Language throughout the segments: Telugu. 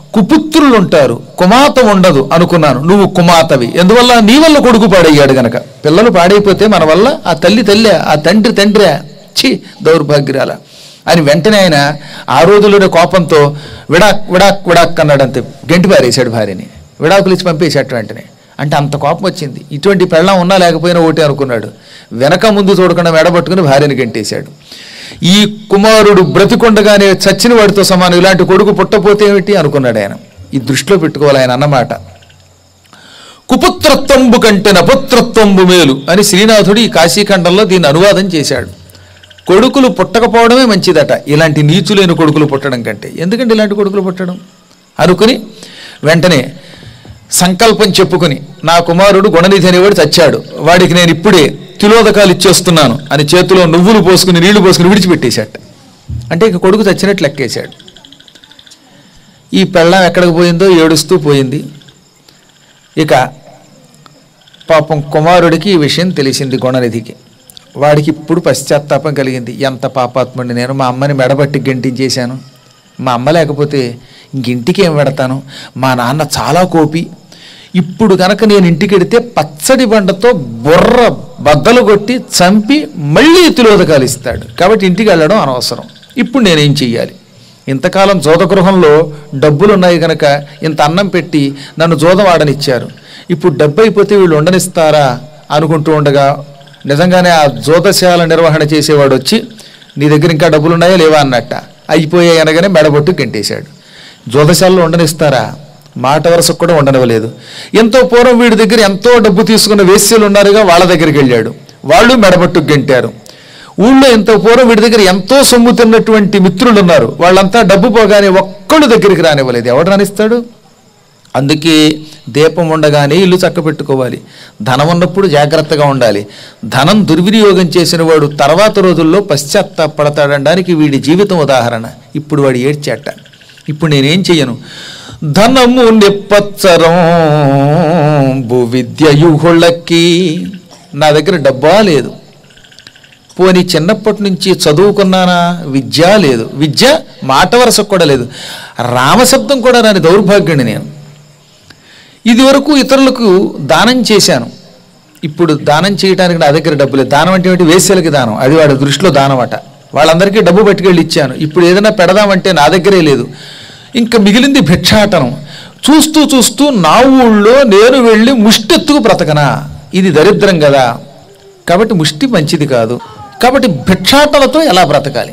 కుపుత్రులు ఉంటారు కుమాత ఉండదు అనుకున్నాను నువ్వు కుమాతవి ఎందువల్ల నీ వల్ల కొడుకు పాడయ్యాడు గనక పిల్లలు పాడైపోతే మన వల్ల ఆ తల్లి తల్లి ఆ తండ్రి తండ్రి ఛీ దౌర్భాగ్యురాల అని వెంటనే ఆయన ఆ రోజుల్లోనే కోపంతో విడాక్ విడాక్ విడాక్ అన్నాడు అంతే గంటి పారేశాడు భార్యని విడాకులు ఇచ్చి పంపేశాడు వెంటనే అంటే అంత కోపం వచ్చింది ఇటువంటి పెళ్ళం ఉన్నా లేకపోయినా ఒకటే అనుకున్నాడు వెనక ముందు చూడకుండా మెడబట్టుకుని భార్యని గంటేశాడు ఈ కుమారుడు బ్రతికొండగానే చచ్చిన వాడితో సమానం ఇలాంటి కొడుకు పుట్టపోతే ఏమిటి అనుకున్నాడు ఆయన ఈ దృష్టిలో పెట్టుకోవాలి ఆయన అన్నమాట కుపుత్రత్వంబు కంటే నపుత్రత్వంబు మేలు అని శ్రీనాథుడు ఈ కాశీఖండంలో దీన్ని అనువాదం చేశాడు కొడుకులు పుట్టకపోవడమే మంచిదట ఇలాంటి నీచులేని కొడుకులు పుట్టడం కంటే ఎందుకంటే ఇలాంటి కొడుకులు పుట్టడం అనుకుని వెంటనే సంకల్పం చెప్పుకుని నా కుమారుడు గుణనిధి అనేవాడు చచ్చాడు వాడికి నేను ఇప్పుడే తిలోదకాలు ఇచ్చేస్తున్నాను అని చేతిలో నువ్వులు పోసుకుని నీళ్లు పోసుకుని విడిచిపెట్టేశాట అంటే ఇక కొడుకు చచ్చినట్లు లెక్కేశాడు ఈ పెళ్ళం ఎక్కడికి పోయిందో ఏడుస్తూ పోయింది ఇక పాపం కుమారుడికి ఈ విషయం తెలిసింది గుణనిధికి వాడికి ఇప్పుడు పశ్చాత్తాపం కలిగింది ఎంత పాపాత్ముడిని నేను మా అమ్మని మెడబట్టి గెంటించేశాను మా అమ్మ లేకపోతే ఇంకింటికి ఏం పెడతాను మా నాన్న చాలా కోపి ఇప్పుడు కనుక నేను ఇంటికి వెడితే పచ్చడి బండతో బుర్ర బద్దలు కొట్టి చంపి మళ్ళీ తిలోదకాలు ఇస్తాడు కాబట్టి ఇంటికి వెళ్ళడం అనవసరం ఇప్పుడు నేనేం చెయ్యాలి ఇంతకాలం జోదగృహంలో డబ్బులు ఉన్నాయి కనుక ఇంత అన్నం పెట్టి నన్ను జోదం ఆడనిచ్చారు ఇప్పుడు డబ్బు అయిపోతే వీళ్ళు ఉండనిస్తారా అనుకుంటూ ఉండగా నిజంగానే ఆ జోదశాల నిర్వహణ చేసేవాడు వచ్చి నీ దగ్గర ఇంకా డబ్బులు ఉన్నాయా లేవా అన్నట్ట అయిపోయాయి అనగానే మెడబొట్టు గంటేశాడు జోదశాలలో ఉండనిస్తారా మాట వరుసకు కూడా ఉండనివ్వలేదు ఎంతో పూర్వం వీడి దగ్గర ఎంతో డబ్బు తీసుకున్న వేశ్యలు ఉన్నారుగా వాళ్ళ దగ్గరికి వెళ్ళాడు వాళ్ళు మెడబొట్టు గంటారు ఊళ్ళో ఇంత పూర్వం వీడి దగ్గర ఎంతో సొమ్ము తిన్నటువంటి మిత్రులు ఉన్నారు వాళ్ళంతా డబ్బు పోగానే ఒక్కళ్ళు దగ్గరికి రానివ్వలేదు ఎవడు రానిస్తాడు అందుకే దీపం ఉండగానే ఇల్లు చక్క పెట్టుకోవాలి ధనం ఉన్నప్పుడు జాగ్రత్తగా ఉండాలి ధనం దుర్వినియోగం చేసిన వాడు తర్వాత రోజుల్లో పశ్చాత్తాపడతాడనడానికి వీడి జీవితం ఉదాహరణ ఇప్పుడు వాడు ఏడ్చేట ఇప్పుడు నేనేం చెయ్యను ధనము నిప్పచ్చరం భూ విద్యయుహుళ్ళకి నా దగ్గర డబ్బా లేదు పోనీ చిన్నప్పటి నుంచి చదువుకున్నానా విద్య లేదు విద్య మాట వరసకు కూడా లేదు రామశబ్దం కూడా రాని దౌర్భాగ్యుని నేను ఇది వరకు ఇతరులకు దానం చేశాను ఇప్పుడు దానం చేయడానికి నా దగ్గర డబ్బు లేదు దానం అంటే ఏంటి వేసేలకి దానం అది వాడి దృష్టిలో దానం అట వాళ్ళందరికీ డబ్బు పట్టుకెళ్ళి ఇచ్చాను ఇప్పుడు ఏదైనా పెడదామంటే నా దగ్గరే లేదు ఇంకా మిగిలింది భిక్షాటనం చూస్తూ చూస్తూ నా ఊళ్ళో నేను వెళ్ళి ముష్టెత్తుకు బ్రతకనా ఇది దరిద్రం కదా కాబట్టి ముష్టి మంచిది కాదు కాబట్టి భిక్షాటనతో ఎలా బ్రతకాలి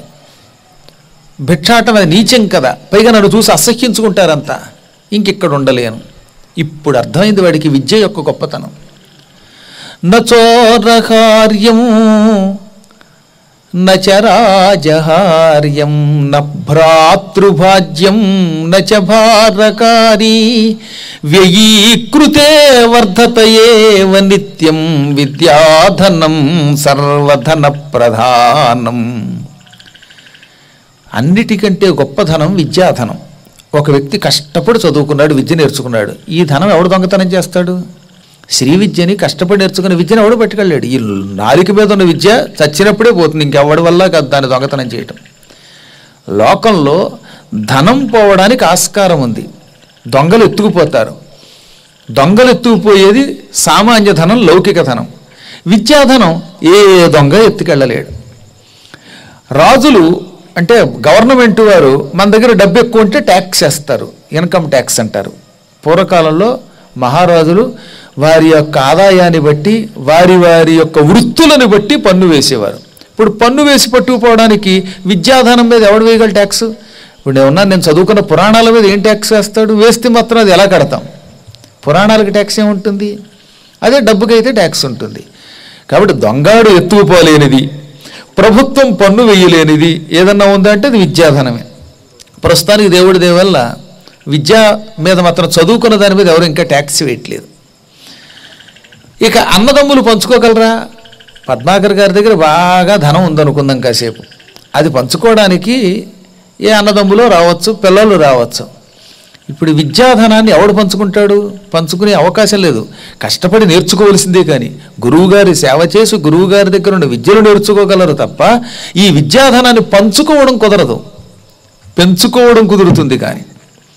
భిక్షాటన నీచం కదా పైగా నన్ను చూసి అసహ్యించుకుంటారంతా ఇంకిక్కడ ఉండలేను ఇప్పుడు అర్థమైంది వాడికి విద్య యొక్క గొప్పతనం నచోరహార్యం నచరాజహార్యం న భ్రాతృభాజ్యం నచ భారకారీ వ్యయీకృతే వర్ధతయేవ నిత్యం విద్యాధనం సర్వధన ప్రధానం అన్నిటికంటే గొప్ప ధనం విద్యాధనం ఒక వ్యక్తి కష్టపడి చదువుకున్నాడు విద్య నేర్చుకున్నాడు ఈ ధనం ఎవడు దొంగతనం చేస్తాడు శ్రీ విద్యని కష్టపడి నేర్చుకున్న విద్యను ఎవడు పట్టుకెళ్ళాడు ఈ నాలుక మీద ఉన్న విద్య చచ్చినప్పుడే పోతుంది ఇంకెవడి వల్ల కాదు దాన్ని దొంగతనం చేయటం లోకంలో ధనం పోవడానికి ఆస్కారం ఉంది దొంగలు ఎత్తుకుపోతారు దొంగలు ఎత్తుకుపోయేది సామాన్య ధనం లౌకిక ధనం విద్యాధనం ఏ దొంగ ఎత్తుకెళ్ళలేడు రాజులు అంటే గవర్నమెంట్ వారు మన దగ్గర డబ్బు ఎక్కువ ఉంటే ట్యాక్స్ వేస్తారు ఇన్కమ్ ట్యాక్స్ అంటారు పూర్వకాలంలో మహారాజులు వారి యొక్క ఆదాయాన్ని బట్టి వారి వారి యొక్క వృత్తులను బట్టి పన్ను వేసేవారు ఇప్పుడు పన్ను వేసి పట్టుకుపోవడానికి విద్యాధనం మీద ఎవడు వేయగల ట్యాక్స్ ఇప్పుడు నేను ఉన్నాను నేను చదువుకున్న పురాణాల మీద ఏం ట్యాక్స్ వేస్తాడు వేస్తే మాత్రం అది ఎలా కడతాం పురాణాలకు ట్యాక్స్ ఏముంటుంది అదే డబ్బుకైతే ట్యాక్స్ ఉంటుంది కాబట్టి దొంగాడు ఎత్తుకుపోలేనిది ప్రభుత్వం పన్ను వేయలేనిది ఏదన్నా ఉందంటే అది విద్యాధనమే ప్రస్తుతానికి దేవుడి దేని వల్ల విద్య మీద మాత్రం చదువుకున్న దాని మీద ఎవరు ఇంకా ట్యాక్స్ వేయట్లేదు ఇక అన్నదమ్ములు పంచుకోగలరా పద్మాకర్ గారి దగ్గర బాగా ధనం ఉందనుకుందాం కాసేపు అది పంచుకోవడానికి ఏ అన్నదమ్ములో రావచ్చు పిల్లలు రావచ్చు ఇప్పుడు విద్యాధనాన్ని ఎవడు పంచుకుంటాడు పంచుకునే అవకాశం లేదు కష్టపడి నేర్చుకోవలసిందే కానీ గురువుగారి సేవ చేసి గురువుగారి దగ్గర ఉన్న విద్యను నేర్చుకోగలరు తప్ప ఈ విద్యాధనాన్ని పంచుకోవడం కుదరదు పెంచుకోవడం కుదురుతుంది కానీ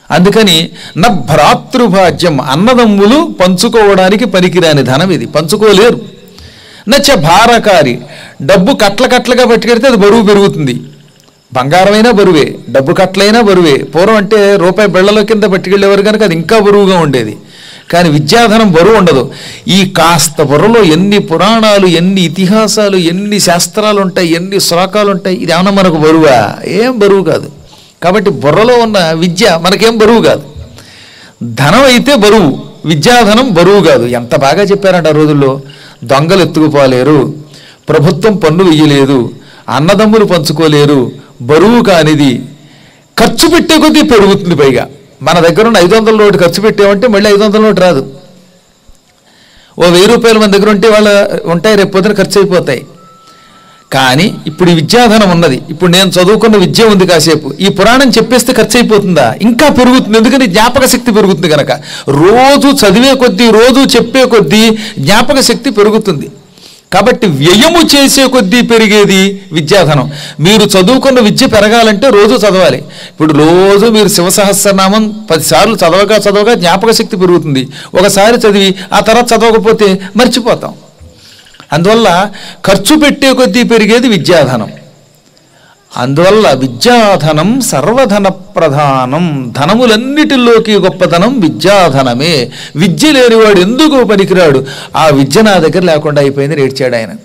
అందుకని నా భ్రాతృభాజ్యం అన్నదమ్ములు పంచుకోవడానికి పనికిరాని ధనం ఇది పంచుకోలేరు నచ్చ భారకారి డబ్బు కట్ల కట్లగా పట్టుకెడితే అది బరువు పెరుగుతుంది బంగారమైనా బరువే డబ్బు కట్లైనా బరువే పూర్వం అంటే రూపాయి బెళ్లలో కింద పట్టుకెళ్ళేవారు కనుక అది ఇంకా బరువుగా ఉండేది కానీ విద్యాధనం బరువు ఉండదు ఈ కాస్త బుర్రలో ఎన్ని పురాణాలు ఎన్ని ఇతిహాసాలు ఎన్ని శాస్త్రాలు ఉంటాయి ఎన్ని శ్లోకాలు ఉంటాయి ఇది ఏమన్నా మనకు బరువా ఏం బరువు కాదు కాబట్టి బుర్రలో ఉన్న విద్య మనకేం బరువు కాదు ధనం అయితే బరువు విద్యాధనం బరువు కాదు ఎంత బాగా చెప్పారంట ఆ రోజుల్లో దొంగలు ఎత్తుకుపోలేరు ప్రభుత్వం పన్ను వెయ్యలేదు అన్నదమ్ములు పంచుకోలేరు బరువు కానిది ఖర్చు పెట్టే కొద్దీ పెరుగుతుంది పైగా మన దగ్గర ఉన్న ఐదు వందల నోటు ఖర్చు పెట్టామంటే మళ్ళీ ఐదు వందల నోటు రాదు ఓ వెయ్యి రూపాయలు మన దగ్గర ఉంటే వాళ్ళ ఉంటాయి రేపు పొద్దున ఖర్చు అయిపోతాయి కానీ ఇప్పుడు ఈ విద్యాధనం ఉన్నది ఇప్పుడు నేను చదువుకున్న విద్య ఉంది కాసేపు ఈ పురాణం చెప్పేస్తే ఖర్చు అయిపోతుందా ఇంకా పెరుగుతుంది ఎందుకని జ్ఞాపక శక్తి పెరుగుతుంది కనుక రోజు చదివే కొద్దీ రోజు చెప్పే కొద్దీ జ్ఞాపక శక్తి పెరుగుతుంది కాబట్టి వ్యయము చేసే కొద్దీ పెరిగేది విద్యాధనం మీరు చదువుకున్న విద్య పెరగాలంటే రోజు చదవాలి ఇప్పుడు రోజు మీరు శివసహస్రనామం పదిసార్లు చదవగా చదవగా జ్ఞాపక శక్తి పెరుగుతుంది ఒకసారి చదివి ఆ తర్వాత చదవకపోతే మర్చిపోతాం అందువల్ల ఖర్చు పెట్టే కొద్దీ పెరిగేది విద్యాధనం అందువల్ల విద్యాధనం సర్వధన ప్రధానం ధనములన్నిటిలోకి గొప్పధనం విద్యాధనమే విద్య లేనివాడు ఎందుకు పనికిరాడు ఆ విద్య నా దగ్గర లేకుండా అయిపోయింది ఏడ్చాడు ఆయన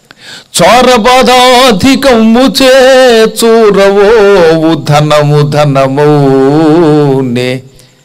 చోరబాధాధికము చే చూరవోవు ధనము ధనమౌనే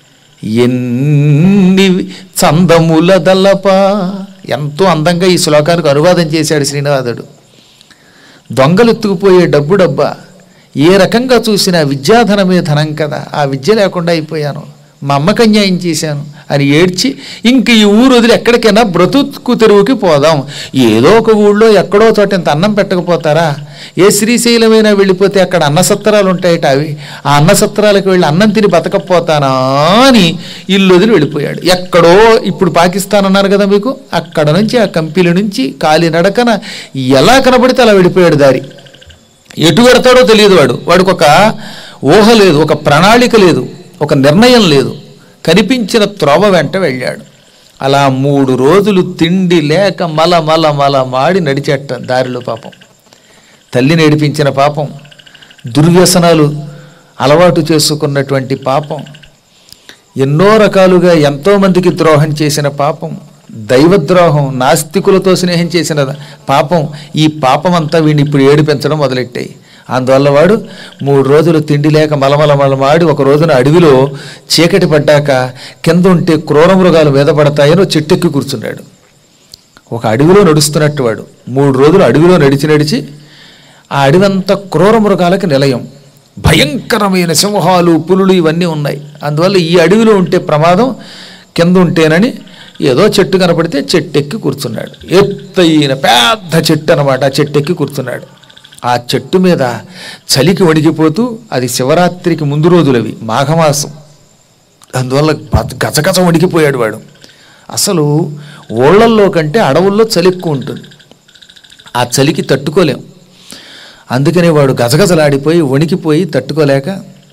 ఎన్ని చందముల దలప ఎంతో అందంగా ఈ శ్లోకానికి అనువాదం చేశాడు శ్రీనివాదుడు దొంగలు ఎత్తుకుపోయే డబ్బు డబ్బా ఏ రకంగా చూసినా విద్యాధనమే ధనం కదా ఆ విద్య లేకుండా అయిపోయాను మా అమ్మకి అన్యాయం చేశాను అని ఏడ్చి ఇంక ఈ ఊరు వదిలి ఎక్కడికైనా బ్రతుకు తెరువుకి పోదాం ఏదో ఒక ఊళ్ళో ఎక్కడో చోట ఇంత అన్నం పెట్టకపోతారా ఏ శ్రీశైలమైనా వెళ్ళిపోతే అక్కడ అన్నసత్రాలు ఉంటాయట అవి ఆ అన్నసత్రాలకు వెళ్ళి అన్నం తిని బతకపోతానా అని ఇల్లు వదిలి వెళ్ళిపోయాడు ఎక్కడో ఇప్పుడు పాకిస్తాన్ అన్నారు కదా మీకు అక్కడ నుంచి ఆ కంపెనీ నుంచి కాలినడకన ఎలా కనబడితే అలా వెళ్ళిపోయాడు దారి ఎటు పెడతాడో తెలియదు వాడు వాడికి ఒక ఊహ లేదు ఒక ప్రణాళిక లేదు ఒక నిర్ణయం లేదు కనిపించిన త్రోవ వెంట వెళ్ళాడు అలా మూడు రోజులు తిండి లేక మల మల మల మాడి నడిచేట దారిలో పాపం తల్లిని ఏడిపించిన పాపం దుర్వ్యసనాలు అలవాటు చేసుకున్నటువంటి పాపం ఎన్నో రకాలుగా ఎంతోమందికి ద్రోహం చేసిన పాపం దైవద్రోహం నాస్తికులతో స్నేహం చేసిన పాపం ఈ పాపం అంతా వీడిని ఇప్పుడు ఏడిపించడం మొదలెట్టాయి అందువల్ల వాడు మూడు రోజులు తిండి లేక మలమల మలమాడి ఒక రోజున అడవిలో చీకటి పడ్డాక కింద ఉంటే క్రూర మృగాలు మీద పడతాయని ఓ చెట్టెక్కి కూర్చున్నాడు ఒక అడవిలో నడుస్తున్నట్టు వాడు మూడు రోజులు అడవిలో నడిచి నడిచి ఆ అడవంతా క్రూర మృగాలకు నిలయం భయంకరమైన సింహాలు పులులు ఇవన్నీ ఉన్నాయి అందువల్ల ఈ అడవిలో ఉంటే ప్రమాదం కింద ఉంటేనని ఏదో చెట్టు కనపడితే చెట్టు ఎక్కి కూర్చున్నాడు ఎత్తైన పెద్ద చెట్టు అనమాట ఆ చెట్టు ఎక్కి కూర్చున్నాడు ఆ చెట్టు మీద చలికి వణికిపోతూ అది శివరాత్రికి ముందు రోజులవి మాఘమాసం అందువల్ల బ- గజగజ వణికిపోయాడు వాడు అసలు ఓళ్ళల్లో కంటే అడవుల్లో చలి ఎక్కువ ఉంటుంది ఆ చలికి తట్టుకోలేం అందుకనే వాడు గజగజలాడిపోయి వణికిపోయి తట్టుకోలేక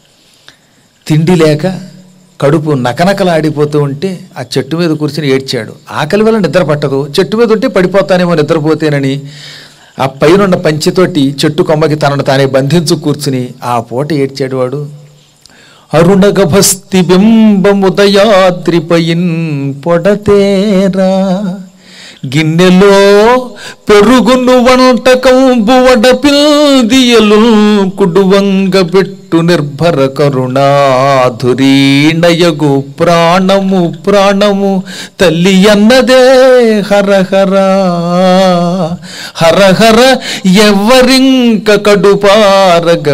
తిండి లేక కడుపు నకనకలాడిపోతూ ఉంటే ఆ చెట్టు మీద కూర్చుని ఏడ్చాడు ఆకలి వల్ల నిద్ర పట్టదు చెట్టు మీద ఉంటే పడిపోతానేమో నిద్రపోతేనని ఆ పైనున్న పంచెతోటి చెట్టు కొమ్మకి తనను తానే బంధించు కూర్చుని ఆ పూట ఏడ్చాడు వాడు అరుణగభస్తి బింబముదయాద్రిపయిన్ పొడతేరా గిన్నెలో పెరుగును వంటకంబు వడపిల్దియలు కుడువంగ పెట్టు నిర్భర కరుణాధురీణయగు ప్రాణము ప్రాణము తల్లి అన్నదే హరహర హరహర ఎవరింక కడుపారగ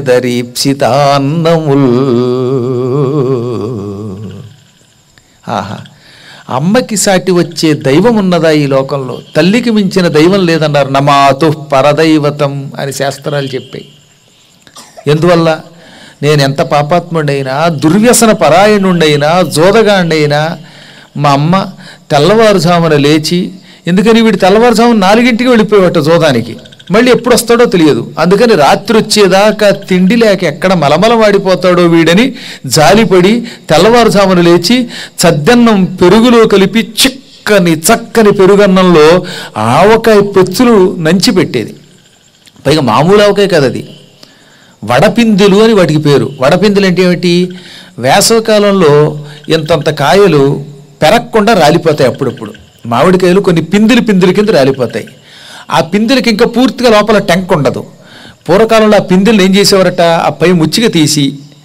పెట్టెదరీప్సితాన్నముల్ ఆహా అమ్మకి సాటి వచ్చే దైవం ఉన్నదా ఈ లోకంలో తల్లికి మించిన దైవం లేదన్నారు నమాతు పరదైవతం అని శాస్త్రాలు చెప్పాయి ఎందువల్ల నేను ఎంత పాపాత్ముడైనా దుర్వ్యసన పరాయణుండైనా జోదగాండైనా మా అమ్మ తెల్లవారుజామున లేచి ఎందుకని వీడు తెల్లవారుజామున నాలుగింటికి వెళ్ళిపోయేవట జోదానికి మళ్ళీ ఎప్పుడు వస్తాడో తెలియదు అందుకని రాత్రి వచ్చేదాకా తిండి లేక ఎక్కడ మలమల వాడిపోతాడో వీడని జాలిపడి తెల్లవారుజామున లేచి చద్దన్నం పెరుగులో కలిపి చిక్కని చక్కని పెరుగన్నంలో ఆవకాయ పెచ్చులు నంచి పెట్టేది పైగా మామూలు ఆవకాయ కదా అది వడపిందులు అని వాటికి పేరు వడపిందులు అంటే ఏమిటి వేసవకాలంలో ఇంతంత కాయలు పెరగకుండా రాలిపోతాయి అప్పుడప్పుడు మామిడికాయలు కొన్ని పిందులు పిందుల కింద రాలిపోతాయి ఆ పిందులకి ఇంకా పూర్తిగా లోపల టెంక్ ఉండదు పూర్వకాలంలో ఆ పిందులను ఏం చేసేవారట ఆ పై ముచ్చిక తీసి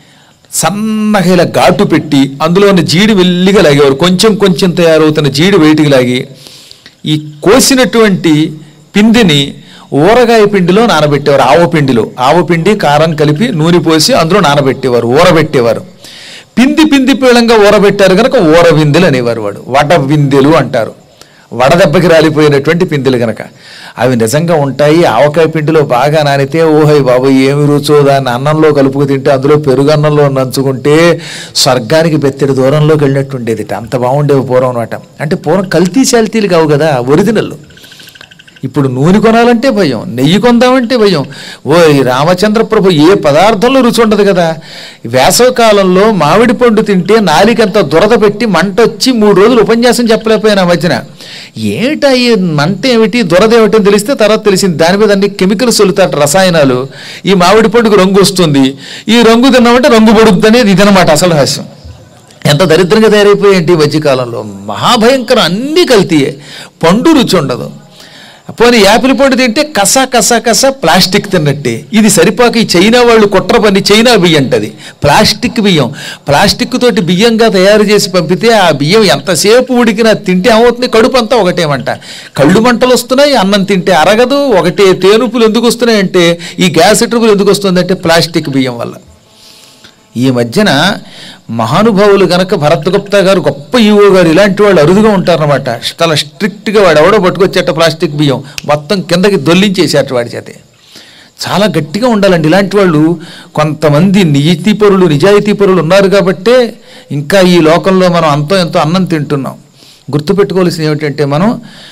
సన్నగా ఇలా ఘాటు పెట్టి అందులో ఉన్న జీడి వెల్లిగా లాగేవారు కొంచెం కొంచెం తయారవుతున్న జీడి బయటికి లాగి ఈ కోసినటువంటి పిండిని ఊరగాయ పిండిలో నానబెట్టేవారు ఆవ పిండిలో ఆవ పిండి కారం కలిపి నూనె పోసి అందులో నానబెట్టేవారు ఊరబెట్టేవారు పింది పింది పీళంగా ఊరబెట్టారు కనుక ఊర విందెలు అనేవారు వాడు వడ విందెలు అంటారు వడదెబ్బకి రాలిపోయినటువంటి పిందెలు గనక అవి నిజంగా ఉంటాయి ఆవకాయ పిండిలో బాగా నానితే ఓహై బాబు ఏమి రుచో దాన్ని అన్నంలో కలుపుకు తింటే అందులో పెరుగు అన్నంలో నంచుకుంటే స్వర్గానికి బెత్తడి దూరంలోకి వెళ్ళినట్టు ఉండేది అంత బాగుండేవి పూర్వం అనమాట అంటే పూర్వం కల్తీ శాల్తీలు కావు కదా ఒరిజినల్ ఇప్పుడు నూనె కొనాలంటే భయం నెయ్యి కొందామంటే భయం ఓ ఈ రామచంద్ర ప్రభు ఏ పదార్థంలో రుచి ఉండదు కదా వేసవకాలంలో మామిడి పండు తింటే నాలికంత దురద పెట్టి మంట వచ్చి మూడు రోజులు ఉపన్యాసం చెప్పలేకపోయినా మధ్యన ఏమిటా ఈ మంట ఏమిటి దురద ఏమిటి అని తెలిస్తే తర్వాత తెలిసింది దాని మీద అన్ని కెమికల్స్ వదులుతారు రసాయనాలు ఈ మామిడి పండుగ రంగు వస్తుంది ఈ రంగు తిన్నామంటే రంగు పడుద్ది అనేది ఇదనమాట అసలు రహస్యం ఎంత దరిద్రంగా తయారైపోయాయంటే ఈ మధ్యకాలంలో మహాభయంకరం అన్నీ కల్తీయే పండు రుచి ఉండదు పోనీ యాపిల్ పండు తింటే కస కస కస ప్లాస్టిక్ తిన్నట్టే ఇది సరిపోక ఈ చైనా వాళ్ళు కుట్ర పని చైనా బియ్యం అంటది ప్లాస్టిక్ బియ్యం ప్లాస్టిక్ తోటి బియ్యంగా తయారు చేసి పంపితే ఆ బియ్యం ఎంతసేపు ఉడికినా తింటే ఏమవుతుంది కడుపు అంతా ఒకటేమంట కళ్ళు మంటలు వస్తున్నాయి అన్నం తింటే అరగదు ఒకటే తేనుపులు ఎందుకు వస్తున్నాయంటే ఈ గ్యాస్ ట్రబుల్ ఎందుకు వస్తుందంటే ప్లాస్టిక్ బియ్యం వల్ల ఈ మధ్యన మహానుభావులు గనక భరతగుప్తా గారు గొప్ప ఈవో గారు ఇలాంటి వాళ్ళు అరుదుగా ఉంటారన్నమాట చాలా స్ట్రిక్ట్గా వాడు ఎవడో పట్టుకొచ్చేట ప్లాస్టిక్ బియ్యం మొత్తం కిందకి దొల్లించేసేట వాడి చేతే చాలా గట్టిగా ఉండాలండి ఇలాంటి వాళ్ళు కొంతమంది నీతిపరులు నిజాయితీపరులు ఉన్నారు కాబట్టే ఇంకా ఈ లోకంలో మనం అంతో ఎంతో అన్నం తింటున్నాం గుర్తుపెట్టుకోవాల్సింది ఏమిటంటే మనం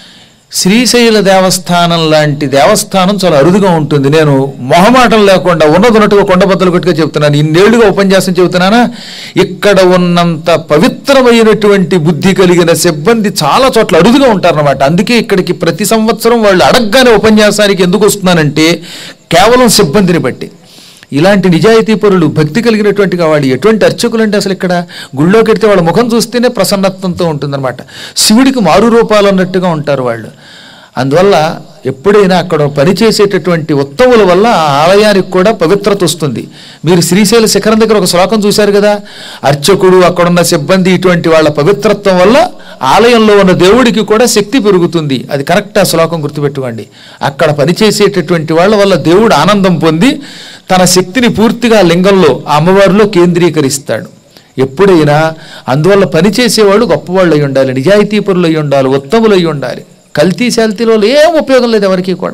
శ్రీశైల దేవస్థానం లాంటి దేవస్థానం చాలా అరుదుగా ఉంటుంది నేను మొహమాటం లేకుండా ఉన్నదన్నట్టుగా కొండబద్దలు కొట్టుగా చెప్తున్నాను ఇన్నేళ్లుగా ఉపన్యాసం చెబుతున్నానా ఇక్కడ ఉన్నంత పవిత్రమైనటువంటి బుద్ధి కలిగిన సిబ్బంది చాలా చోట్ల అరుదుగా ఉంటారన్నమాట అందుకే ఇక్కడికి ప్రతి సంవత్సరం వాళ్ళు అడగగానే ఉపన్యాసానికి ఎందుకు వస్తున్నానంటే కేవలం సిబ్బందిని బట్టి ఇలాంటి నిజాయితీ పరులు భక్తి కలిగినటువంటి వాళ్ళు ఎటువంటి అర్చకులు అంటే అసలు ఇక్కడ గుళ్ళోకి వెడితే వాళ్ళ ముఖం చూస్తేనే ప్రసన్నత్వంతో ఉంటుందన్నమాట శివుడికి మారు రూపాలు అన్నట్టుగా ఉంటారు వాళ్ళు అందువల్ల ఎప్పుడైనా అక్కడ పనిచేసేటటువంటి ఉత్తముల వల్ల ఆ ఆలయానికి కూడా పవిత్రత వస్తుంది మీరు శ్రీశైల శిఖరం దగ్గర ఒక శ్లోకం చూశారు కదా అర్చకుడు అక్కడున్న సిబ్బంది ఇటువంటి వాళ్ళ పవిత్రత్వం వల్ల ఆలయంలో ఉన్న దేవుడికి కూడా శక్తి పెరుగుతుంది అది కరెక్ట్ ఆ శ్లోకం గుర్తుపెట్టుకోండి అక్కడ పనిచేసేటటువంటి వాళ్ళ వల్ల దేవుడు ఆనందం పొంది తన శక్తిని పూర్తిగా లింగంలో ఆ అమ్మవారిలో కేంద్రీకరిస్తాడు ఎప్పుడైనా అందువల్ల పనిచేసేవాళ్ళు గొప్పవాళ్ళు అయి ఉండాలి నిజాయితీపరులు అయి ఉండాలి ఉత్తములు అయి ఉండాలి కల్తీ శాల్తీలో ఏం ఉపయోగం లేదు ఎవరికి కూడా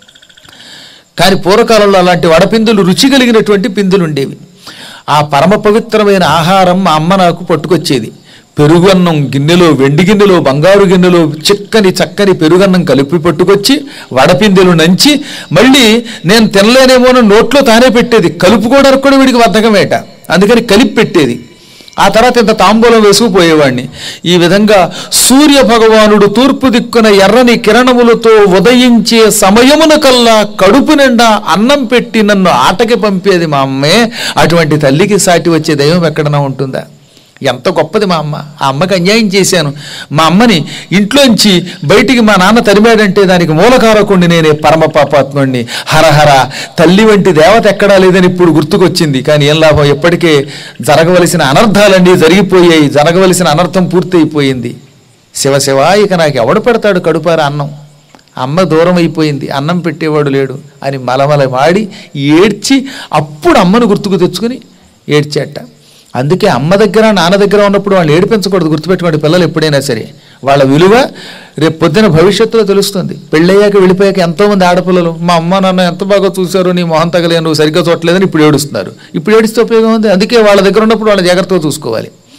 కానీ పూర్వకాలంలో అలాంటి వడపిందులు రుచి కలిగినటువంటి పిందులు ఉండేవి ఆ పరమ పవిత్రమైన ఆహారం మా అమ్మ నాకు పట్టుకొచ్చేది పెరుగన్నం గిన్నెలో వెండి గిన్నెలో బంగారు గిన్నెలో చిక్కని చక్కని పెరుగన్నం కలిపి పట్టుకొచ్చి వడపిందెలు నంచి మళ్ళీ నేను తినలేనేమో నోట్లో తానే పెట్టేది కలుపుకోవడానికి కూడా వీడికి బద్ధకమేట అందుకని కలిపి పెట్టేది ఆ తర్వాత ఇంత తాంబూలం వేసుకుపోయేవాడిని ఈ విధంగా సూర్య భగవానుడు తూర్పు దిక్కున ఎర్రని కిరణములతో ఉదయించే సమయమున కల్లా కడుపు నిండా అన్నం పెట్టి నన్ను ఆటకి పంపేది మా అమ్మే అటువంటి తల్లికి సాటి వచ్చే దైవం ఎక్కడన్నా ఉంటుందా ఎంత గొప్పది మా అమ్మ ఆ అమ్మకి అన్యాయం చేశాను మా అమ్మని ఇంట్లోంచి బయటికి మా నాన్న తరిమాడంటే దానికి మూలకారకుండి నేనే పరమ పాపాత్ముడిని హరహర తల్లి వంటి దేవత ఎక్కడా లేదని ఇప్పుడు గుర్తుకొచ్చింది కానీ ఏం లాభం ఎప్పటికే జరగవలసిన అనర్థాలన్నీ జరిగిపోయాయి జరగవలసిన అనర్థం పూర్తయిపోయింది శివ శివ ఇక నాకు ఎవడు పెడతాడు కడుపార అన్నం అమ్మ దూరం అయిపోయింది అన్నం పెట్టేవాడు లేడు అని మలమల మాడి ఏడ్చి అప్పుడు అమ్మను గుర్తుకు తెచ్చుకుని ఏడ్చేట అందుకే అమ్మ దగ్గర నాన్న దగ్గర ఉన్నప్పుడు వాళ్ళు ఏడిపించకూడదు గుర్తుపెట్టుకోండి పిల్లలు ఎప్పుడైనా సరే వాళ్ళ విలువ రేపు పొద్దున భవిష్యత్తులో తెలుస్తుంది పెళ్ళయ్యాక వెళ్ళిపోయాక ఎంతోమంది ఆడపిల్లలు మా అమ్మ నాన్న ఎంత బాగా చూశారు నీ మొహం తగలేను నువ్వు సరిగ్గా చూడలేదని ఇప్పుడు ఏడుస్తున్నారు ఇప్పుడు ఏడిస్తే ఉపయోగం ఉంది అందుకే వాళ్ళ దగ్గర ఉన్నప్పుడు వాళ్ళ జాగ్రత్తగా చూసుకోవాలి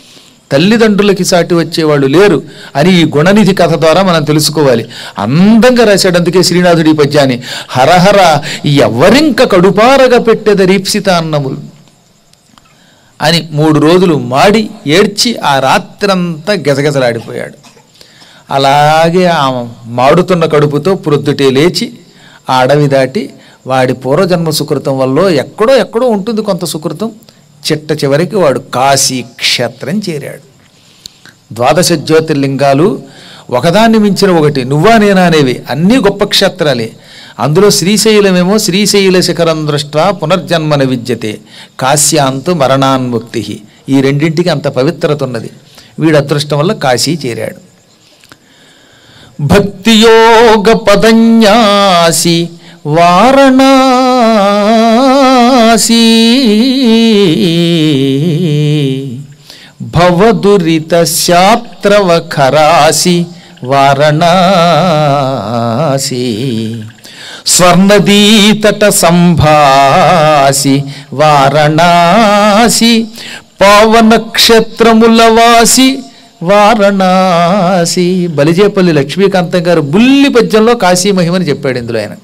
తల్లిదండ్రులకి సాటి వచ్చేవాళ్ళు లేరు అని ఈ గుణనిధి కథ ద్వారా మనం తెలుసుకోవాలి అందంగా రాశాడు అందుకే శ్రీనాథుడి ఈ పద్యాన్ని హరహర ఎవరింక కడుపారగా పెట్టెద రీప్సిత అన్నములు అని మూడు రోజులు మాడి ఏడ్చి ఆ రాత్రంతా గెజగెజలాడిపోయాడు అలాగే ఆ మాడుతున్న కడుపుతో ప్రొద్దుటే లేచి ఆ అడవి దాటి వాడి పూర్వజన్మ సుకృతం వల్ల ఎక్కడో ఎక్కడో ఉంటుంది కొంత సుకృతం చిట్ట చివరికి వాడు కాశీ క్షేత్రం చేరాడు ద్వాదశ జ్యోతిర్లింగాలు ఒకదాన్ని మించిన ఒకటి నువ్వా నేనా అనేవి అన్నీ గొప్ప క్షేత్రాలే అందులో శ్రీశైలమేమో శ్రీశైల శిఖరం దృష్ట్యా పునర్జన్మన విద్యతే కాశ్యాంతు మరణాన్ముక్తి ఈ రెండింటికి అంత పవిత్రత ఉన్నది వీడి అదృష్టం వల్ల కాశీ చేరాడు భక్తియోగ పదన్యాసి వారణాసి భవదురిత శాత్రవ ఖరాసి వారణాసి స్వర్ణదీతట సంభాసి వారణాసి పావన క్షేత్రముల వాసి వారణాసి బలిజేపల్లి లక్ష్మీకాంతం గారు బుల్లి పద్యంలో కాశీ మహిమని చెప్పాడు ఇందులో ఆయన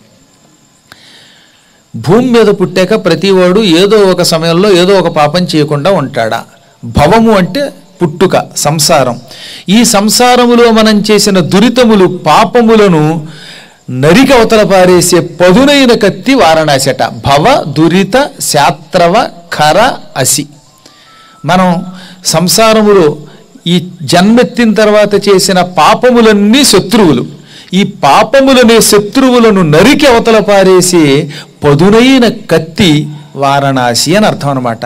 భూమి మీద పుట్టాక ప్రతివాడు ఏదో ఒక సమయంలో ఏదో ఒక పాపం చేయకుండా ఉంటాడా భవము అంటే పుట్టుక సంసారం ఈ సంసారములో మనం చేసిన దురితములు పాపములను నరికి అవతల పారేసే పదునైన కత్తి వారణాసట భవ దురిత శాత్రవ ఖర అసి మనం సంసారములో ఈ జన్మెత్తిన తర్వాత చేసిన పాపములన్నీ శత్రువులు ఈ పాపములనే శత్రువులను నరికి అవతల పారేసే పదునైన కత్తి వారణాసి అని అర్థం అనమాట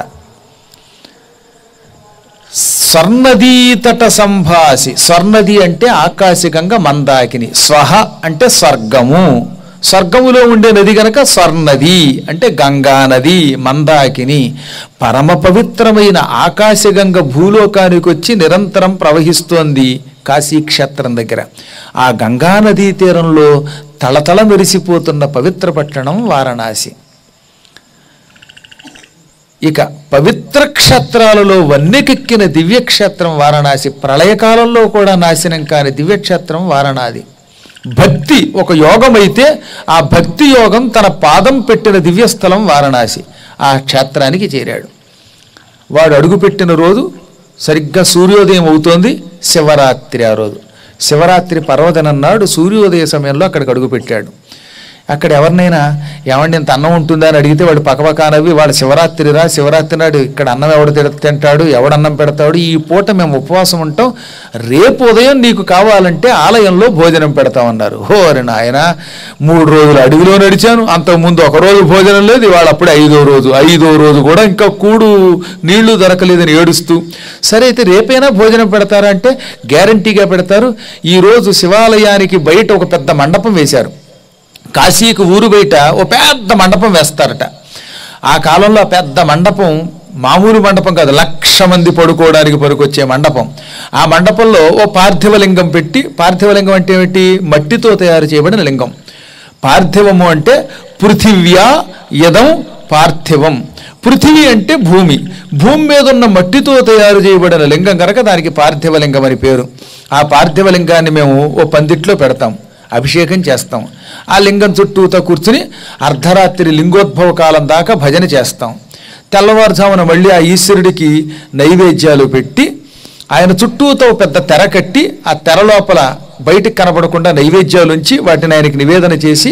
స్వర్ణదీతట సంభాసి స్వర్ణది అంటే ఆకాశికంగా మందాకిని స్వహ అంటే స్వర్గము స్వర్గములో ఉండే నది గనక స్వర్ణది అంటే గంగా నది మందాకిని పరమ పవిత్రమైన ఆకాశగంగ భూలోకానికి వచ్చి నిరంతరం ప్రవహిస్తోంది కాశీక్షేత్రం దగ్గర ఆ గంగా నదీ తీరంలో తళతళ మెరిసిపోతున్న పవిత్ర పట్టణం వారణాసి ఇక పవిత్ర క్షేత్రాలలో వన్నెకెక్కిన దివ్యక్షేత్రం వారణాసి ప్రళయకాలంలో కూడా నాశనం కాని దివ్యక్షేత్రం వారణాది భక్తి ఒక యోగం అయితే ఆ భక్తి యోగం తన పాదం పెట్టిన దివ్యస్థలం వారణాసి ఆ క్షేత్రానికి చేరాడు వాడు అడుగుపెట్టిన రోజు సరిగ్గా సూర్యోదయం అవుతోంది శివరాత్రి ఆ రోజు శివరాత్రి పర్వదినం నాడు సూర్యోదయ సమయంలో అక్కడికి అడుగుపెట్టాడు అక్కడ ఎవరినైనా ఏమండి ఇంత అన్నం ఉంటుందా అని అడిగితే వాడు పక్కపక్క నవ్వి వాడు శివరాత్రిరా శివరాత్రి నాడు ఇక్కడ అన్నం ఎవడు తిడ తింటాడు ఎవడు అన్నం పెడతాడు ఈ పూట మేము ఉపవాసం ఉంటాం రేపు ఉదయం నీకు కావాలంటే ఆలయంలో భోజనం పెడతామన్నారు హోరి నాయన మూడు రోజులు అడవిలో నడిచాను అంతకుముందు ఒక రోజు భోజనం లేదు ఇవాళ అప్పుడే ఐదో రోజు ఐదో రోజు కూడా ఇంకా కూడు నీళ్లు దొరకలేదని ఏడుస్తూ సరే అయితే రేపైనా భోజనం పెడతారా అంటే గ్యారంటీగా పెడతారు ఈ రోజు శివాలయానికి బయట ఒక పెద్ద మండపం వేశారు కాశీకి ఊరు బయట ఓ పెద్ద మండపం వేస్తారట ఆ కాలంలో ఆ పెద్ద మండపం మామూలు మండపం కాదు లక్ష మంది పడుకోవడానికి పనికొచ్చే మండపం ఆ మండపంలో ఓ పార్థివలింగం పెట్టి పార్థివలింగం అంటే ఏమిటి మట్టితో తయారు చేయబడిన లింగం పార్థివము అంటే పృథివ్యా యదం పార్థివం పృథివీ అంటే భూమి భూమి మీద ఉన్న మట్టితో తయారు చేయబడిన లింగం కనుక దానికి పార్థివలింగం అని పేరు ఆ పార్థివలింగాన్ని మేము ఓ పందిట్లో పెడతాం అభిషేకం చేస్తాం ఆ లింగం చుట్టూతో కూర్చుని అర్ధరాత్రి లింగోద్భవ కాలం దాకా భజన చేస్తాం తెల్లవారుజామున మళ్ళీ ఆ ఈశ్వరుడికి నైవేద్యాలు పెట్టి ఆయన చుట్టూతో ఓ పెద్ద తెర కట్టి ఆ తెర లోపల బయటికి కనబడకుండా నైవేద్యాలు ఉంచి వాటిని ఆయనకి నివేదన చేసి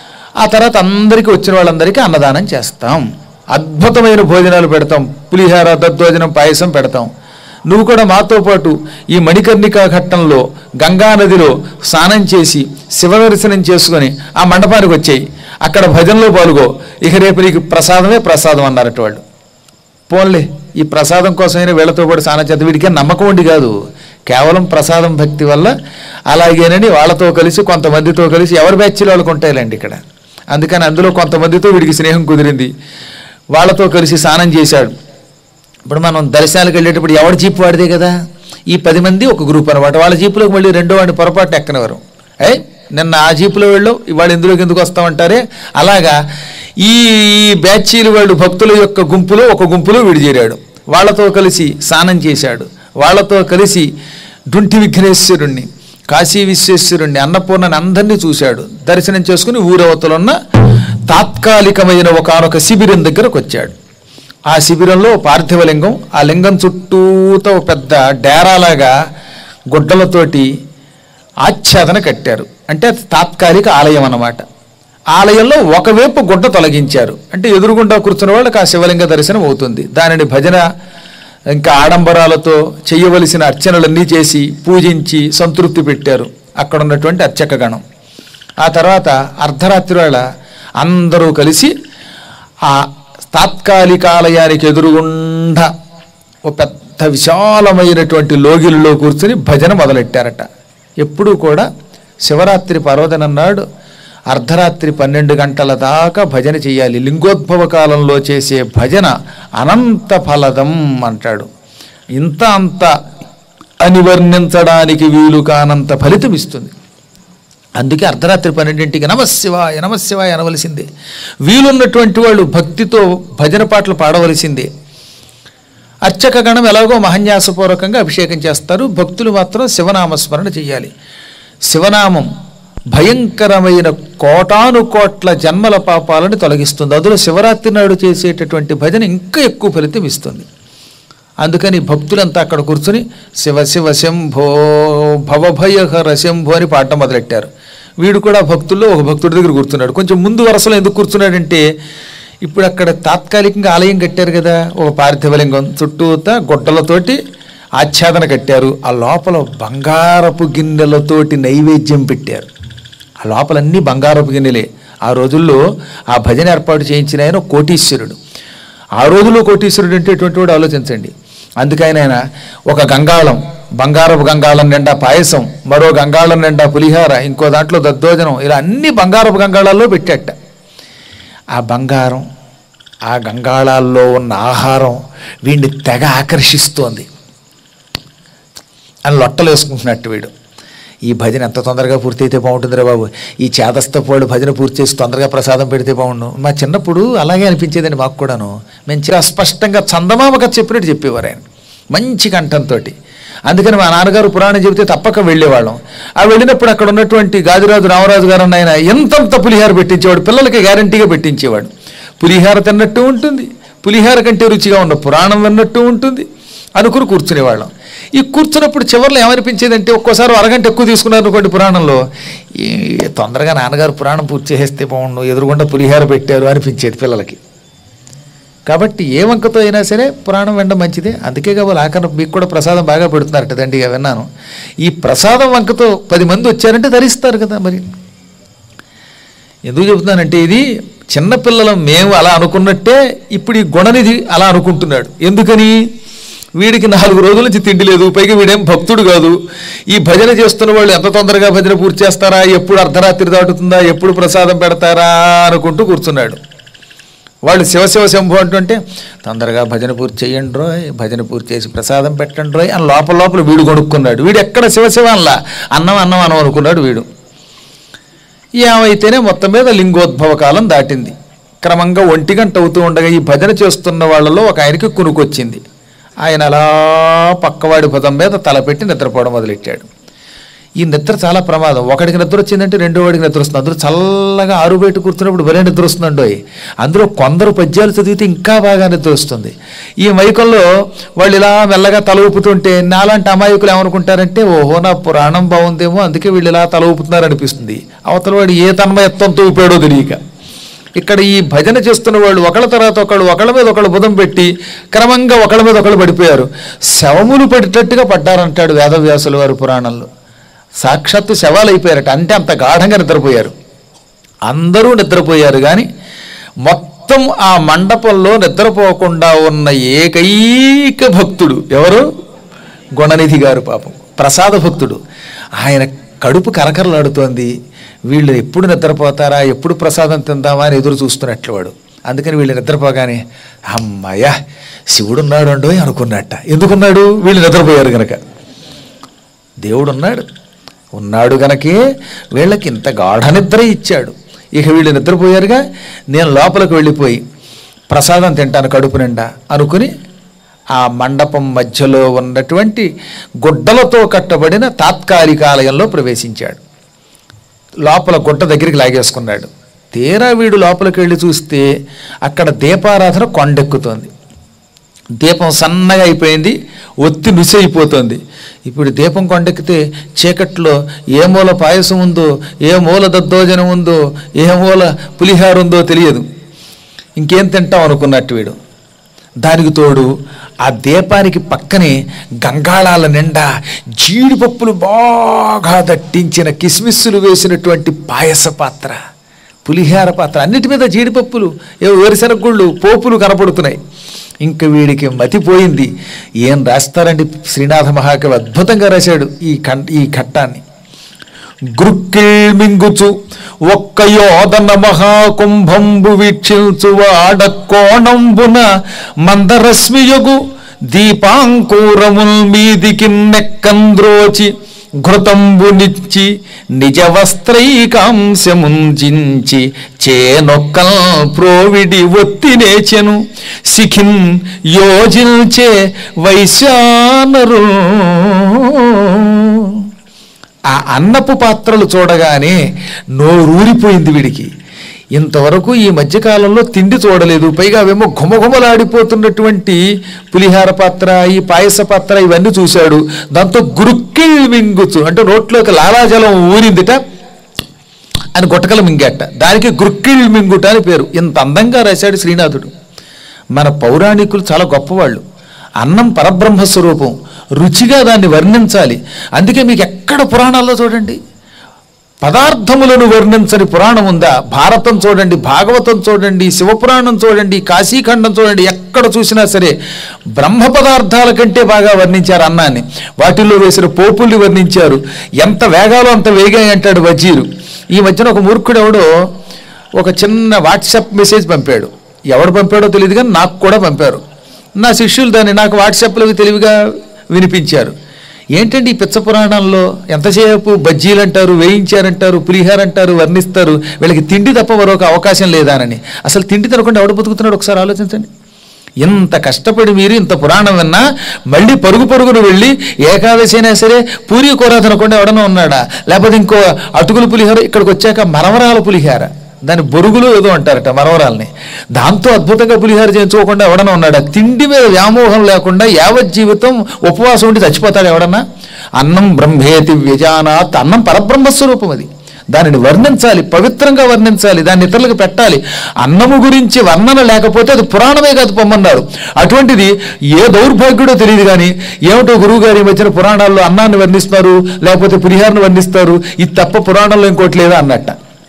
ఆ తర్వాత అందరికీ వచ్చిన వాళ్ళందరికీ అన్నదానం చేస్తాం అద్భుతమైన భోజనాలు పెడతాం పులిహార దద్దోజనం పాయసం పెడతాం నువ్వు కూడా మాతో పాటు ఈ మణికర్ణికా ఘట్టంలో గంగా నదిలో స్నానం చేసి శివ దర్శనం చేసుకొని ఆ మండపానికి వచ్చాయి అక్కడ భజనలో పాల్గో ఇక రేపు నీకు ప్రసాదమే ప్రసాదం అన్నారట వాళ్ళు పోన్లే ఈ ప్రసాదం కోసమైనా వీళ్ళతో పాటు స్నానం చేత వీడికి నమ్మకం ఉండి కాదు కేవలం ప్రసాదం భక్తి వల్ల అలాగేనని వాళ్ళతో కలిసి కొంతమందితో కలిసి ఎవరి బ్యాచ్లో వాళ్ళకు ఉంటాయిలేండి ఇక్కడ అందుకని అందులో కొంతమందితో వీడికి స్నేహం కుదిరింది వాళ్ళతో కలిసి స్నానం చేశాడు ఇప్పుడు మనం దర్శనాలకు వెళ్ళేటప్పుడు ఎవరి జీప్ వాడిదే కదా ఈ పది మంది ఒక గ్రూప్ అనమాట వాళ్ళ జీపులోకి మళ్ళీ రెండో వాడిని పొరపాటు ఎక్కనివారు ఏ నిన్న ఆ జీపులో వెళ్ళావు ఇవాళ ఇందులోకి ఎందుకు వస్తామంటారే అలాగా ఈ బ్యాచీలు వాళ్ళు భక్తుల యొక్క గుంపులో ఒక గుంపులో వీడు చేరాడు వాళ్ళతో కలిసి స్నానం చేశాడు వాళ్ళతో కలిసి డుంటి విఘ్నేశ్వరుణ్ణి కాశీ విశ్వేశ్వరుణ్ణి అన్నపూర్ణని అందరినీ చూశాడు దర్శనం చేసుకుని ఊరవతలున్న తాత్కాలికమైన ఒకనొక శిబిరం దగ్గరకు వచ్చాడు ఆ శిబిరంలో పార్థివలింగం ఆ లింగం చుట్టూతో ఒక పెద్ద డేరాలాగా గుడ్డలతోటి ఆచ్ఛాదన కట్టారు అంటే అది తాత్కాలిక ఆలయం అన్నమాట ఆలయంలో ఒకవైపు గుడ్డ తొలగించారు అంటే ఎదురుగుండా కూర్చున్న వాళ్ళకి ఆ శివలింగ దర్శనం అవుతుంది దానిని భజన ఇంకా ఆడంబరాలతో చేయవలసిన అర్చనలన్నీ చేసి పూజించి సంతృప్తి పెట్టారు అక్కడ ఉన్నటువంటి అర్చక గణం ఆ తర్వాత అర్ధరాత్రి వేళ అందరూ కలిసి ఆ తాత్కాలిక ఆలయానికి ఎదురుగుండా ఓ పెద్ద విశాలమైనటువంటి లోగిల్లో కూర్చుని భజన మొదలెట్టారట ఎప్పుడూ కూడా శివరాత్రి పర్వదినం నాడు అర్ధరాత్రి పన్నెండు గంటల దాకా భజన చేయాలి లింగోద్భవ కాలంలో చేసే భజన అనంత ఫలదం అంటాడు ఇంత అంత అని వర్ణించడానికి వీలు కానంత ఫలితం ఇస్తుంది అందుకే అర్ధరాత్రి పన్నెండింటికి నమశివాయ నమశివాయ అనవలసిందే వీలున్నటువంటి వాళ్ళు భక్తితో భజన పాటలు పాడవలసిందే అర్చక గణం ఎలాగో మహన్యాసపూర్వకంగా అభిషేకం చేస్తారు భక్తులు మాత్రం శివనామస్మరణ చేయాలి శివనామం భయంకరమైన కోటాను కోట్ల జన్మల పాపాలను తొలగిస్తుంది అందులో శివరాత్రి నాడు చేసేటటువంటి భజన ఇంకా ఎక్కువ ఫలితం ఇస్తుంది అందుకని భక్తులంతా అక్కడ కూర్చుని శివ శివ శంభో భవభయహర శంభో అని పాడటం మొదలెట్టారు వీడు కూడా భక్తుల్లో ఒక భక్తుడి దగ్గర కూర్చున్నాడు కొంచెం ముందు వరుసలో ఎందుకు కూర్చున్నాడంటే ఇప్పుడు అక్కడ తాత్కాలికంగా ఆలయం కట్టారు కదా ఒక పార్థివలింగం చుట్టూతా గుడ్డలతోటి ఆచ్ఛాదన కట్టారు ఆ లోపల బంగారపు గిన్నెలతోటి నైవేద్యం పెట్టారు ఆ లోపలన్నీ బంగారపు గిన్నెలే ఆ రోజుల్లో ఆ భజన ఏర్పాటు చేయించిన ఆయన కోటీశ్వరుడు ఆ రోజుల్లో కోటీశ్వరుడు అంటే ఎటువంటి వాడు ఆలోచించండి అందుకని ఆయన ఒక గంగాళం బంగారపు గంగాళం నిండా పాయసం మరో గంగాళం నిండా పులిహార ఇంకో దాంట్లో దద్దోజనం ఇలా అన్ని బంగారపు గంగాళాల్లో పెట్టాట ఆ బంగారం ఆ గంగాళాల్లో ఉన్న ఆహారం వీడిని తెగ ఆకర్షిస్తోంది అని లొట్టలు వేసుకుంటున్నట్టు వీడు ఈ భజన ఎంత తొందరగా పూర్తి అయితే బాగుంటుందిరా బాబు ఈ చేదస్తపు వాళ్ళు భజన పూర్తి చేసి తొందరగా ప్రసాదం పెడితే బాగుండు మా చిన్నప్పుడు అలాగే అనిపించేదండి మాకు కూడాను మేము చాలా స్పష్టంగా చందమామ కథ చెప్పినట్టు చెప్పేవారు ఆయన మంచి కంఠంతో అందుకని మా నాన్నగారు పురాణం చెబితే తప్పక వెళ్ళేవాళ్ళం ఆ వెళ్ళినప్పుడు అక్కడ ఉన్నటువంటి గాజురాజు రామరాజు గారు అన్న ఆయన ఎంతంత పులిహార పెట్టించేవాడు పిల్లలకి గ్యారంటీగా పెట్టించేవాడు పులిహార తిన్నట్టు ఉంటుంది పులిహార కంటే రుచిగా ఉన్న పురాణం విన్నట్టు ఉంటుంది అనుకుని కూర్చునేవాళ్ళం ఈ కూర్చున్నప్పుడు చివరిలో ఏమనిపించేదంటే ఒక్కోసారి అరగంట ఎక్కువ తీసుకున్నారు అనుకోండి పురాణంలో ఈ తొందరగా నాన్నగారు పురాణం పూర్తి చేసేస్తే బాగుండు ఎదురుగుండా పులిహార పెట్టారు అనిపించేది పిల్లలకి కాబట్టి ఏ వంకతో అయినా సరే పురాణం వినడం మంచిదే అందుకే కాబట్టి ఆఖరణ మీకు కూడా ప్రసాదం బాగా పెడుతున్నారట దండిగా విన్నాను ఈ ప్రసాదం వంకతో పది మంది వచ్చారంటే ధరిస్తారు కదా మరి ఎందుకు చెబుతున్నానంటే ఇది చిన్నపిల్లలం మేము అలా అనుకున్నట్టే ఇప్పుడు ఈ గుణనిధి అలా అనుకుంటున్నాడు ఎందుకని వీడికి నాలుగు రోజుల నుంచి తిండి లేదు పైగా వీడేం భక్తుడు కాదు ఈ భజన చేస్తున్న వాళ్ళు ఎంత తొందరగా భజన పూర్తి చేస్తారా ఎప్పుడు అర్ధరాత్రి దాటుతుందా ఎప్పుడు ప్రసాదం పెడతారా అనుకుంటూ కూర్చున్నాడు వాళ్ళు శివశివ శంభు అంటుంటే తొందరగా భజన పూర్తి చేయండి రోయ్ భజన పూర్తి చేసి ప్రసాదం పెట్టండి రోయ్ అని లోపల లోపల వీడు కొనుక్కున్నాడు వీడు ఎక్కడ శివశివ అనలా అన్నం అన్నం అన్నం అనుకున్నాడు వీడు ఏమైతేనే మొత్తం మీద లింగోద్భవ కాలం దాటింది క్రమంగా ఒంటి గంట అవుతూ ఉండగా ఈ భజన చేస్తున్న వాళ్ళలో ఒక ఆయనకి కునుకొచ్చింది ఆయన అలా పక్కవాడి భుజం మీద తలపెట్టి నిద్రపోవడం మొదలెట్టాడు ఈ నిద్ర చాలా ప్రమాదం ఒకడికి నిద్ర వచ్చిందంటే రెండో వాడికి నిద్ర వస్తుంది అందులో చల్లగా ఆరు బయట కూర్చున్నప్పుడు భలే నిద్ర వస్తుందండోయ్ అందులో కొందరు పద్యాలు చదివితే ఇంకా బాగా నిద్ర వస్తుంది ఈ మైకంలో వాళ్ళు ఇలా మెల్లగా తల ఊపుతుంటే నాలాంటి అమాయకులు ఏమనుకుంటారంటే ఓహో నా పురాణం బాగుందేమో అందుకే వీళ్ళు ఇలా తల ఊపుతున్నారు అనిపిస్తుంది అవతల వాడు ఏ తన్మయత్వంతో ఊపాడో తెలియక ఇక్కడ ఈ భజన చేస్తున్న వాళ్ళు ఒకళ్ళ తర్వాత ఒకళ్ళు ఒకళ్ళ మీద ఒకళ్ళు బుధం పెట్టి క్రమంగా ఒకళ్ళ మీద ఒకళ్ళు పడిపోయారు శవములు పడేటట్టుగా పడ్డారంటాడు వేదవ్యాసుల వారి పురాణంలో సాక్షాత్తు శవాలు అయిపోయారట అంటే అంత గాఢంగా నిద్రపోయారు అందరూ నిద్రపోయారు కానీ మొత్తం ఆ మండపంలో నిద్రపోకుండా ఉన్న ఏకైక భక్తుడు ఎవరు గుణనిధి గారు పాపం ప్రసాద భక్తుడు ఆయన కడుపు కరకరలాడుతోంది వీళ్ళు ఎప్పుడు నిద్రపోతారా ఎప్పుడు ప్రసాదం తిందామా అని ఎదురు చూస్తున్నట్లు వాడు అందుకని వీళ్ళు నిద్రపోగానే అమ్మాయ్యా శివుడున్నాడు అండో అనుకున్నట్ట ఎందుకున్నాడు వీళ్ళు నిద్రపోయారు గనక దేవుడున్నాడు ఉన్నాడు గనకే వీళ్ళకి ఇంత గాఢ నిద్ర ఇచ్చాడు ఇక వీళ్ళు నిద్రపోయారుగా నేను లోపలికి వెళ్ళిపోయి ప్రసాదం తింటాను కడుపు నిండా అనుకుని ఆ మండపం మధ్యలో ఉన్నటువంటి గుడ్డలతో కట్టబడిన తాత్కాలికాలయంలో ప్రవేశించాడు లోపల గుడ్డ దగ్గరికి లాగేసుకున్నాడు తీరా వీడు లోపలికి వెళ్ళి చూస్తే అక్కడ దీపారాధన కొండెక్కుతోంది దీపం సన్నగా అయిపోయింది ఒత్తి నుసి అయిపోతుంది ఇప్పుడు దీపం కొండెక్కితే చీకట్లో ఏ మూల పాయసం ఉందో ఏ మూల దద్దోజనం ఉందో ఏ మూల పులిహార ఉందో తెలియదు ఇంకేం తింటాం అనుకున్నట్టు వీడు దానికి తోడు ఆ దీపానికి పక్కనే గంగాళాల నిండా జీడిపప్పులు బాగా దట్టించిన కిస్మిస్సులు వేసినటువంటి పాయస పాత్ర పులిహార పాత్ర అన్నిటి మీద జీడిపప్పులు ఏ వేరుశనగ గుళ్ళు పోపులు కనపడుతున్నాయి ఇంక వీడికి మతిపోయింది ఏం రాస్తారండి శ్రీనాథ మహాకవి అద్భుతంగా రాశాడు ఈ కం ఈ ఘట్టాన్ని గృక్కిల్మింగుచు ఒక్క యోదన మహాకుంభంబు వీక్షించు వాడ కోణంబున మందరశ్మియగు దీపాంకూరముల్ మీదికి నెక్కంద్రోచి ఘృతంబునిచ్చి నిజ వస్త్రైకాంశముంజించి చేనొక్కల్ ప్రోవిడి ఒత్తినేచెను సిఖిన్ యోజిల్చే వైశానరు ఆ అన్నపు పాత్రలు చూడగానే నోరూరిపోయింది వీడికి ఇంతవరకు ఈ మధ్యకాలంలో తిండి చూడలేదు పైగా అవేమో ఘుమఘుమలాడిపోతున్నటువంటి పులిహార పాత్ర ఈ పాయస పాత్ర ఇవన్నీ చూశాడు దాంతో గురుక్కిల్ మింగుచు అంటే నోట్లోకి లాలాజలం ఊరిందిట అని గుట్టకల మింగేట దానికి గుర్కిల్ మింగుట అని పేరు ఇంత అందంగా రాశాడు శ్రీనాథుడు మన పౌరాణికులు చాలా గొప్పవాళ్ళు అన్నం పరబ్రహ్మ స్వరూపం రుచిగా దాన్ని వర్ణించాలి అందుకే మీకు ఎక్కడ పురాణాల్లో చూడండి పదార్థములను వర్ణించని పురాణం ఉందా భారతం చూడండి భాగవతం చూడండి శివపురాణం చూడండి కాశీఖండం చూడండి ఎక్కడ చూసినా సరే బ్రహ్మ పదార్థాల కంటే బాగా వర్ణించారు అన్నాన్ని వాటిల్లో వేసిన పోపుల్ని వర్ణించారు ఎంత వేగాలో అంత వేగాయి అంటాడు వజీరు ఈ మధ్యన ఒక మూర్ఖుడు ఎవడో ఒక చిన్న వాట్సాప్ మెసేజ్ పంపాడు ఎవడు పంపాడో తెలియదు కానీ నాకు కూడా పంపారు నా శిష్యులు దాన్ని నాకు వాట్సాప్లో తెలివిగా వినిపించారు ఏంటండి ఈ పిచ్చ పురాణంలో ఎంతసేపు బజ్జీలు అంటారు వేయించారంటారు పులిహార అంటారు వర్ణిస్తారు వీళ్ళకి తిండి తప్ప మరొక అవకాశం లేదానని అసలు తిండి తినకుండా ఎవడు బతుకుతున్నాడు ఒకసారి ఆలోచించండి ఇంత కష్టపడి మీరు ఇంత పురాణం విన్నా మళ్ళీ పరుగు పరుగును వెళ్ళి ఏకాదశి అయినా సరే పూరి కూర తినకుండా ఎవడన్నా ఉన్నాడా లేకపోతే ఇంకో అటుకుల పులిహార ఇక్కడికి వచ్చాక మరమరాల పులిహార దాని బొరుగులు ఏదో అంటారట మరవరాల్ని దాంతో అద్భుతంగా పులిహార చేయించుకోకుండా ఎవడన్నా ఉన్నాడా తిండి మీద వ్యామోహం లేకుండా యావత్ జీవితం ఉపవాసం ఉండి చచ్చిపోతాడు ఎవడన్నా అన్నం బ్రహ్మేతి వ్యజానాత్ అన్నం పరబ్రహ్మ స్వరూపం అది దానిని వర్ణించాలి పవిత్రంగా వర్ణించాలి దాన్ని ఇతరులకు పెట్టాలి అన్నము గురించి వర్ణన లేకపోతే అది పురాణమే కాదు పొమ్మన్నారు అటువంటిది ఏ దౌర్భాగ్యుడో తెలియదు కానీ ఏమిటో గురువు గారి ఈ మధ్యన పురాణాల్లో అన్నాన్ని వర్ణిస్తారు లేకపోతే పులిహారను వర్ణిస్తారు ఇది తప్ప పురాణంలో ఇంకోటి లేదా అన్నట్ట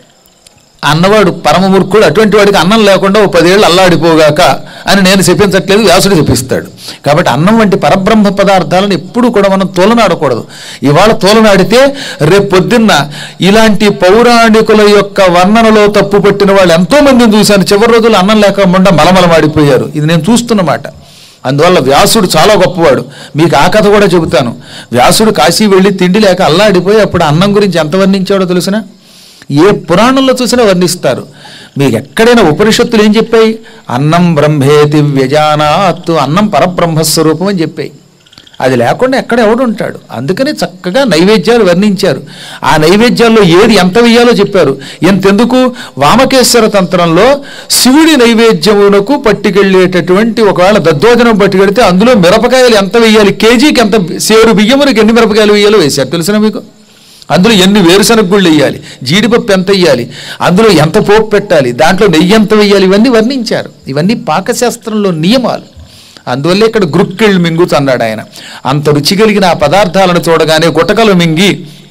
అన్నవాడు పరమమూర్ఖుడు అటువంటి వాడికి అన్నం లేకుండా ఓ పదేళ్ళు అల్లాడిపోగాక అని నేను చెప్పించట్లేదు వ్యాసుడు చెప్పిస్తాడు కాబట్టి అన్నం వంటి పరబ్రహ్మ పదార్థాలను ఎప్పుడూ కూడా మనం తోలనాడకూడదు ఇవాళ తోలనాడితే రేపు పొద్దున్న ఇలాంటి పౌరాణికుల యొక్క వర్ణనలో తప్పు పట్టిన వాళ్ళు ఎంతో మందిని చూశాను చివరి రోజులు అన్నం లేకుండా మలమలమాడిపోయారు ఇది నేను చూస్తున్నమాట అందువల్ల వ్యాసుడు చాలా గొప్పవాడు మీకు ఆ కథ కూడా చెబుతాను వ్యాసుడు కాశీ వెళ్ళి తిండి లేక అల్లాడిపోయి అప్పుడు అన్నం గురించి ఎంత వర్ణించాడో తెలిసినా ఏ పురాణంలో చూసినా వర్ణిస్తారు మీకు ఎక్కడైనా ఉపనిషత్తులు ఏం చెప్పాయి అన్నం బ్రహ్మేతి వ్యజానాత్తు అన్నం పరబ్రహ్మస్వరూపం అని చెప్పాయి అది లేకుండా ఎక్కడ ఎవడు ఉంటాడు అందుకని చక్కగా నైవేద్యాలు వర్ణించారు ఆ నైవేద్యాల్లో ఏది ఎంత వెయ్యాలో చెప్పారు ఎంతెందుకు వామకేశ్వర తంత్రంలో శివుడి నైవేద్యమునకు పట్టుకెళ్ళేటటువంటి ఒకవేళ దద్దోజనం పట్టుకెడితే అందులో మిరపకాయలు ఎంత వెయ్యాలి కేజీకి ఎంత సేరు బియ్యమునికి ఎన్ని మిరపకాయలు వేయాలో వేశారు తెలిసిన మీకు అందులో ఎన్ని వేరుశనగ గుళ్ళు వేయాలి జీడిపప్పు ఎంత వేయాలి అందులో ఎంత పోపు పెట్టాలి దాంట్లో నెయ్యి ఎంత వేయాలి ఇవన్నీ వర్ణించారు ఇవన్నీ పాకశాస్త్రంలో నియమాలు అందువల్ల ఇక్కడ గ్రుక్కిళ్ళు మింగుతు అన్నాడు ఆయన అంత రుచి కలిగిన ఆ పదార్థాలను చూడగానే గుటకలు మింగి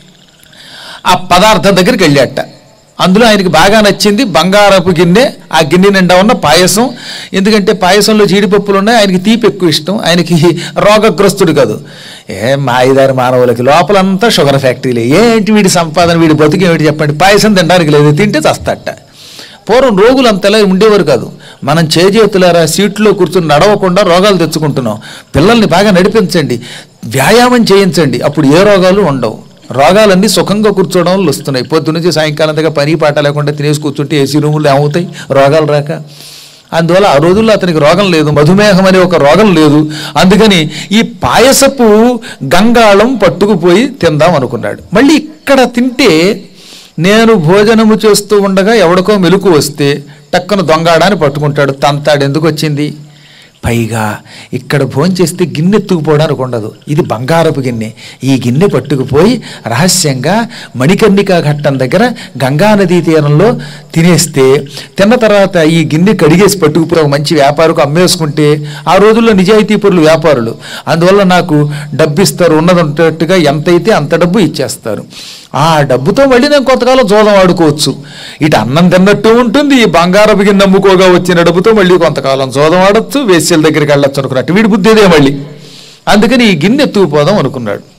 ఆ పదార్థం దగ్గరికి వెళ్ళాట అందులో ఆయనకి బాగా నచ్చింది బంగారపు గిన్నె ఆ గిన్నె నిండా ఉన్న పాయసం ఎందుకంటే పాయసంలో జీడిపప్పులు ఉన్నాయి ఆయనకి తీపి ఎక్కువ ఇష్టం ఆయనకి రోగగ్రస్తుడు కాదు ఏ మాయిదారి మానవులకి లోపలంతా షుగర్ ఫ్యాక్టరీలే ఏంటి వీడి సంపాదన వీడి బతుకు ఏమిటి చెప్పండి పాయసం తినడానికి లేదు తింటే చస్తట పూర్వం రోగులు అంతలా ఉండేవారు కాదు మనం చేజేతులారా సీట్లో కూర్చుని నడవకుండా రోగాలు తెచ్చుకుంటున్నాం పిల్లల్ని బాగా నడిపించండి వ్యాయామం చేయించండి అప్పుడు ఏ రోగాలు ఉండవు రోగాలన్నీ సుఖంగా కూర్చోవడం వల్ల వస్తున్నాయి పొద్దు నుంచి సాయంకాలం దగ్గర పని పాట లేకుండా తినేసి కూర్చుంటే ఏసీ రూములు ఏమవుతాయి రోగాలు రాక అందువల్ల ఆ రోజుల్లో అతనికి రోగం లేదు మధుమేహం అనే ఒక రోగం లేదు అందుకని ఈ పాయసపు గంగాళం పట్టుకుపోయి తిందాం అనుకున్నాడు మళ్ళీ ఇక్కడ తింటే నేను భోజనము చేస్తూ ఉండగా ఎవడికో మెలకు వస్తే టక్కన దొంగాడాన్ని పట్టుకుంటాడు తంతాడు ఎందుకు వచ్చింది పైగా ఇక్కడ భోంచేస్తే గిన్నె ఎత్తుకుపోవడానికి ఉండదు ఇది బంగారపు గిన్నె ఈ గిన్నె పట్టుకుపోయి రహస్యంగా మణికర్ణికా ఘట్టం దగ్గర గంగానదీ తీరంలో తినేస్తే తిన్న తర్వాత ఈ గిన్నె కడిగేసి పట్టుకుపోయి ఒక మంచి వ్యాపారకు అమ్మేసుకుంటే ఆ రోజుల్లో నిజాయితీ పరులు వ్యాపారులు అందువల్ల నాకు డబ్బు ఇస్తారు ఉన్నది ఉన్నట్టుగా ఎంతైతే అంత డబ్బు ఇచ్చేస్తారు ఆ డబ్బుతో మళ్ళీ నేను కొంతకాలం జోదం ఆడుకోవచ్చు ఇటు అన్నం తిన్నట్టు ఉంటుంది ఈ బంగారపు గిన్నె నమ్ముకోగా వచ్చిన డబ్బుతో మళ్ళీ కొంతకాలం జోదం ఆడొచ్చు వేస్యల దగ్గరికి వెళ్ళొచ్చు అనుకున్నట్టు వీడి బుద్ధి ఇదే మళ్ళీ అందుకని ఈ గిన్నె ఎత్తుకుపోదాం అనుకున్నాడు